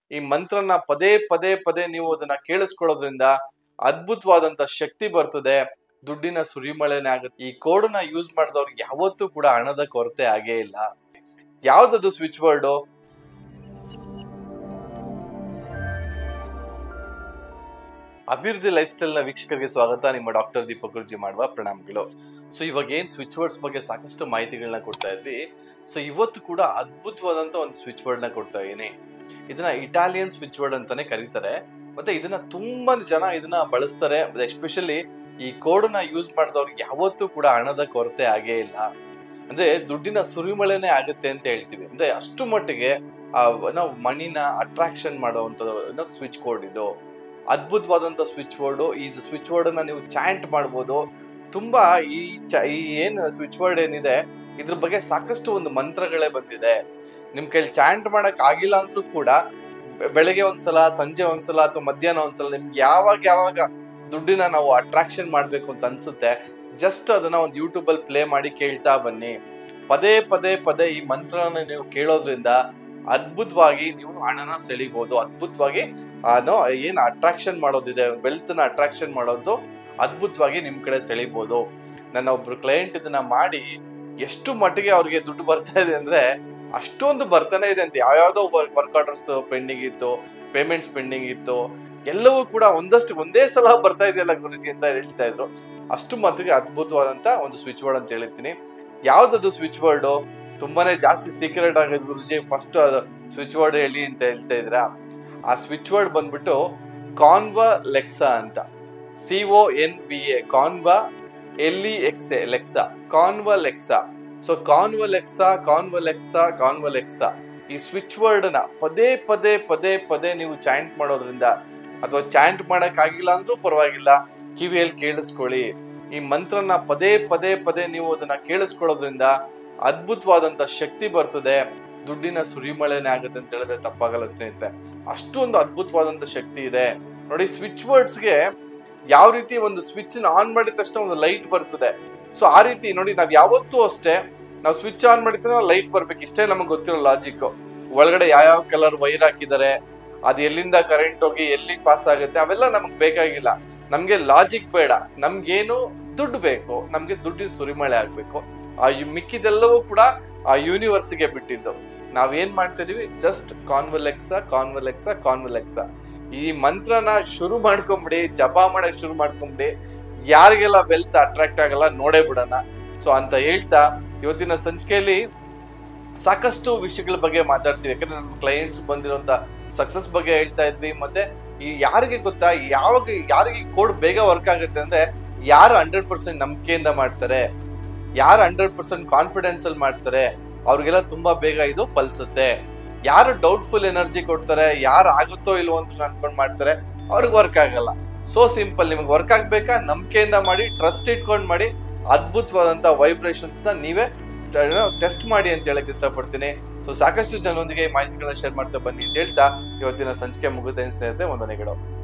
ಈ ಮಂತ್ರನ ಪದೇ ಪದೇ ಪದೇ ನೀವು ಅದನ್ನ ಕೇಳಿಸ್ಕೊಳ್ಳೋದ್ರಿಂದ ಅದ್ಭುತವಾದಂತ ಶಕ್ತಿ ಬರ್ತದೆ ದುಡ್ಡಿನ ಸುರಿಮಳೆನೇ ಆಗುತ್ತೆ ಈ ಕೋಡನ್ನ ಯೂಸ್ ಮಾಡಿದವ್ರಿಗೆ ಯಾವತ್ತೂ ಕೂಡ ಹಣದ ಕೊರತೆ ಆಗೇ ಇಲ್ಲ ಯಾವ್ದದು ಸ್ವಿಚ್ ವರ್ಡು ಅಭಿವೃದ್ಧಿ ಲೈಫ್ ಸ್ಟೈಲ್ ನ ವೀಕ್ಷಕರಿಗೆ ಸ್ವಾಗತ ನಿಮ್ಮ ಡಾಕ್ಟರ್ ದೀಪಕ್ ಗುರುಜಿ ಮಾಡುವ ಪ್ರಣಾಮಗಳು ಸೊ ಇವಾಗ ಏನ್ ಸ್ವಿಚ್ ವರ್ಡ್ಸ್ ಬಗ್ಗೆ ಸಾಕಷ್ಟು ಮಾಹಿತಿಗಳನ್ನ ಕೊಡ್ತಾ ಇದ್ವಿ ಸೊ ಇವತ್ತು ಕೂಡ ಅದ್ಭುತವಾದಂತ ಒಂದು ಸ್ವಿಚ್ ವರ್ಡ್ ನ ಕೊಡ್ತಾ ಇದೀನಿ ಇದನ್ನ ಇಟಾಲಿಯನ್ ಸ್ವಿಚ್ ವರ್ಡ್ ಅಂತಾನೆ ಕರೀತಾರೆ ಮತ್ತೆ ಇದನ್ನ ತುಂಬಾ ಜನ ಇದನ್ನ ಬಳಸ್ತಾರೆ ಎಸ್ಪೆಷಲಿ ಈ ಕೋಡನ್ನ ಯೂಸ್ ಮಾಡಿದವ್ರಿಗೆ ಯಾವತ್ತೂ ಕೂಡ ಹಣದ ಕೊರತೆ ಆಗೇ ಇಲ್ಲ ಅಂದ್ರೆ ದುಡ್ಡಿನ ಸುರಿಮಳೆನೇ ಆಗುತ್ತೆ ಅಂತ ಹೇಳ್ತೀವಿ ಅಂದ್ರೆ ಅಷ್ಟು ಮಟ್ಟಿಗೆ ಆ ನಾವು ಮಣಿನ ಅಟ್ರಾಕ್ಷನ್ ಮಾಡುವಂತ ಸ್ವಿಚ್ ಕೋಡ್ ಇದು ಅದ್ಭುತವಾದಂತ ಸ್ವಿಚ್ ವರ್ಡ್ ಈ ಸ್ವಿಚ್ ವರ್ಡ್ ಅನ್ನ ನೀವು ಚಾಂಟ್ ಮಾಡ್ಬೋದು ತುಂಬಾ ಈ ಚ ಈ ಏನು ಸ್ವಿಚ್ ವರ್ಡ್ ಏನಿದೆ ಇದ್ರ ಬಗ್ಗೆ ಸಾಕಷ್ಟು ಒಂದು ಮಂತ್ರಗಳೇ ಬಂದಿದೆ ನಿಮ್ ಕೈಲಿ ಚಾಂಟ್ ಮಾಡಕ್ ಆಗಿಲ್ಲ ಅಂದ್ರೂ ಕೂಡ ಬೆ- ಬೆಳಗ್ಗೆ ಒಂದ್ಸಲ ಸಂಜೆ ಒಂದ್ಸಲ ಅಥವಾ ಮಧ್ಯಾಹ್ನ ಒಂದ್ಸಲ ನಿಮ್ಗೆ ಯಾವಾಗ ಯಾವಾಗ ದುಡ್ಡಿನ ನಾವು ಅಟ್ರಾಕ್ಷನ್ ಮಾಡ್ಬೇಕು ಅಂತ ಅನ್ಸುತ್ತೆ ಜಸ್ಟ್ ಅದನ್ನ ಒಂದು ಯೂಟ್ಯೂಬ್ ಅಲ್ಲಿ ಪ್ಲೇ ಮಾಡಿ ಕೇಳ್ತಾ ಬನ್ನಿ ಪದೇ ಪದೇ ಪದೇ ಈ ಮಂತ್ರನ ನೀವು ಕೇಳೋದ್ರಿಂದ ಅದ್ಭುತವಾಗಿ ನೀವು ಹಣನ ಸೆಳಿಬಹುದು ಅದ್ಭುತವಾಗಿ ನೋ ಏನ್ ಅಟ್ರಾಕ್ಷನ್ ಮಾಡೋದಿದೆ ವೆಲ್ತ್ ನ ಅಟ್ರಾಕ್ಷನ್ ಮಾಡೋದು ಅದ್ಭುತವಾಗಿ ನಿಮ್ ಕಡೆ ಸೆಳಿಬಹುದು ನನ್ನ ಒಬ್ರು ಕ್ಲೈಂಟ್ ಇದನ್ನ ಮಾಡಿ ಎಷ್ಟು ಮಟ್ಟಿಗೆ ಅವ್ರಿಗೆ ದುಡ್ಡು ಬರ್ತಾ ಇದೆ ಅಂದ್ರೆ ಅಷ್ಟೊಂದು ಬರ್ತಾನೆ ಇದೆ ಅಂತ ಯಾವ್ಯಾವ್ದೋ ವರ್ಕ್ ಆರ್ಡರ್ಸ್ ಪೆಂಡಿಂಗ್ ಇತ್ತು ಪೇಮೆಂಟ್ಸ್ ಪೆಂಡಿಂಗ್ ಇತ್ತು ಎಲ್ಲವೂ ಕೂಡ ಒಂದಷ್ಟು ಒಂದೇ ಸಲ ಬರ್ತಾ ಇದೆಯಲ್ಲ ಗುರುಜಿ ಅಂತ ಹೇಳ್ತಾ ಇದ್ರು ಅಷ್ಟು ಮಟ್ಟಿಗೆ ಅದ್ಭುತವಾದಂತ ಒಂದು ಸ್ವಿಚ್ ವರ್ಡ್ ಅಂತ ಹೇಳ್ತೀನಿ ಯಾವ್ದದು ಸ್ವಿಚ್ ವರ್ಡ್ ತುಂಬಾನೇ ಜಾಸ್ತಿ ಸೀಕ್ರೆಟ್ ಆಗೋದು ಗುರುಜಿ ಫಸ್ಟ್ ಸ್ವಿಚ್ ವರ್ಡ್ ಹೇಳಿ ಅಂತ ಹೇಳ್ತಾ ಇದ್ರ ಆ ಸ್ವಿಚ್ ವರ್ಡ್ ಬಂದ್ಬಿಟ್ಟು ಕಾನ್ವಾ ಲೆಕ್ಸಾ ಅಂತ C O N V A Conva L E X A Lexa Conva Lexa so Convalexa Convalexa Convalexa ಈ ಸ್ವಿಚ್ ವರ್ಡ್ ನ ಪದೇ ಪದೇ ಪದೇ ಪದೇ ನೀವು ಚಾಂಟ್ ಮಾಡೋದ್ರಿಂದ ಅಥವಾ ಚಾಂಟ್ ಮಾಡಕ್ ಆಗಿಲ್ಲ ಅಂದ್ರೂ ಪರವಾಗಿಲ್ಲ ಕಿವಿಯಲ್ಲಿ ಕೇಳಿಸ್ಕೊಳ್ಳಿ ಈ ಮಂತ್ರನ ಪದೇ ಪದೇ ಪದೇ ನೀವು ಅದನ್ನ ಕೇಳಿಸ್ಕೊಳ್ಳೋದ್ರಿಂದ ಅದ್ಭುತವಾದಂತ ಶಕ್ತಿ ಬರ್ತದೆ ದುಡ್ಡಿನ ಸುರಿಮಳೆನೇ ಆಗುತ್ತೆ ಅಂತ ಹೇಳಿದ್ರೆ ತಪ್ಪಾಗಲ್ಲ ಸ್ನೇಹಿತರೆ ಅಷ್ಟೊಂದು ಅದ್ಭುತವಾದಂತ ಶಕ್ತಿ ಇದೆ ನೋಡಿ ಸ್ವಿಚ್ ವರ್ಡ್ಸ್ಗೆ ಯಾವ ರೀತಿ ಒಂದು ಸ್ವಿಚ್ ಆನ್ ಮಾಡಿದ ತಕ್ಷಣ ಒಂದು ಲೈಟ್ ಬರ್ತದೆ ಸೊ ಆ ರೀತಿ ನೋಡಿ ನಾವ್ ಯಾವತ್ತೂ ಅಷ್ಟೇ ನಾವು ಸ್ವಿಚ್ ಆನ್ ಮಾಡಿದ್ರೆ ಲೈಟ್ ಬರ್ಬೇಕು ಇಷ್ಟೇ ನಮಗೆ ಗೊತ್ತಿರೋ ಲಾಜಿಕ್ ಒಳಗಡೆ ಯಾವ್ಯಾವ ಕಲರ್ ವೈರ್ ಹಾಕಿದ್ದಾರೆ ಅದು ಎಲ್ಲಿಂದ ಕರೆಂಟ್ ಹೋಗಿ ಎಲ್ಲಿ ಪಾಸ್ ಆಗುತ್ತೆ ಅವೆಲ್ಲ ನಮಗ್ ಬೇಕಾಗಿಲ್ಲ ನಮ್ಗೆ ಲಾಜಿಕ್ ಬೇಡ ನಮ್ಗೇನು ದುಡ್ಡು ಬೇಕು ನಮ್ಗೆ ದುಡ್ಡಿನ ಸುರಿಮಳೆ ಆಗ್ಬೇಕು ಆ ಯು- ಮಿಕ್ಕಿದೆಲ್ಲವೂ ಕೂಡ ಆ ಯೂನಿವರ್ಸ್ಗೆ ಬಿಟ್ಟಿದ್ದು ನಾವೇನ್ ಮಾಡ್ತಾ ಇದೀವಿ ಜಸ್ಟ್ ಕಾನ್ವಲೆಕ್ಸ ಕಾನ್ವಲೆಕ್ಸ ಕಾನ್ವಲೆಕ್ಸ ಈ ಮಂತ್ರನ ಶುರು ಮಾಡ್ಕೊಂಬಿಡಿ ಜಪ ಮಾಡಕ್ ಶುರು ಮಾಡ್ಕೊಂಬಿಡಿ ಯಾರಿಗೆಲ್ಲ ವೆಲ್ತ್ ಅಟ್ರಾಕ್ಟ್ ಆಗಲ್ಲ ನೋಡೇ ಬಿಡೋಣ ಸೊ ಅಂತ ಹೇಳ್ತಾ ಇವತ್ತಿನ ಸಂಚಿಕೆಯಲ್ಲಿ ಸಾಕಷ್ಟು ವಿಷಯಗಳ ಬಗ್ಗೆ ಮಾತಾಡ್ತೀವಿ ಯಾಕಂದ್ರೆ ನಮ್ಮ ಕ್ಲೈಂಟ್ಸ್ ಬಂದಿರುವಂತ ಸಕ್ಸಸ್ ಬಗ್ಗೆ ಹೇಳ್ತಾ ಇದ್ವಿ ಮತ್ತೆ ಈ ಯಾರಿಗೆ ಗೊತ್ತಾ ಯಾವಾಗ ಯಾರಿಗೆ ಕೋಡ್ ಬೇಗ ವರ್ಕ್ ಆಗುತ್ತೆ ಅಂದ್ರೆ ಯಾರು ಹಂಡ್ರೆಡ್ ಪರ್ಸೆಂಟ್ ನಂಬಿಕೆಯಿಂದ ಮಾಡ್ತಾರೆ ಯಾರು ಹಂಡ್ರೆಡ್ ಪರ್ಸೆಂಟ್ ಕಾನ್ಫಿಡೆನ್ಸ್ ಅಲ್ಲಿ ಮಾಡ್ತಾರೆ ಅವ್ರಿಗೆಲ್ಲ ತುಂಬಾ ಬೇಗ ಇದು ಫಲಿಸುತ್ತೆ ಯಾರು ಡೌಟ್ಫುಲ್ ಎನರ್ಜಿ ಕೊಡ್ತಾರೆ ಯಾರು ಆಗುತ್ತೋ ಇಲ್ವೋ ಅಂತ ಅನ್ಕೊಂಡ್ ಮಾಡ್ತಾರೆ ಅವ್ರಿಗೆ ವರ್ಕ್ ಆಗಲ್ಲ ಸೋ ಸಿಂಪಲ್ ನಿಮ್ಗೆ ವರ್ಕ್ ಆಗ್ಬೇಕಾ ನಂಬಿಕೆಯಿಂದ ಮಾಡಿ ಟ್ರಸ್ಟ್ ಇಟ್ಕೊಂಡ್ ಮಾಡಿ ಅದ್ಭುತವಾದಂತ ವೈಬ್ರೇಷನ್ಸ್ ನೀವೇ ಟೆಸ್ಟ್ ಮಾಡಿ ಅಂತ ಹೇಳಕ್ ಇಷ್ಟಪಡ್ತೀನಿ ಸೊ ಸಾಕಷ್ಟು ಜನರೊಂದಿಗೆ ಈ ಮಾಹಿತಿಗಳನ್ನ ಶೇರ್ ಮಾಡ್ತಾ ಬನ್ನಿ ಅಂತ ಹೇಳ್ತಾ ಇವತ್ತಿನ ಸಂಚಿಕೆ ಮುಗುತ್ತೆ ಸ್ನೇಹಿತರೆ ವಂದನೆಗಳು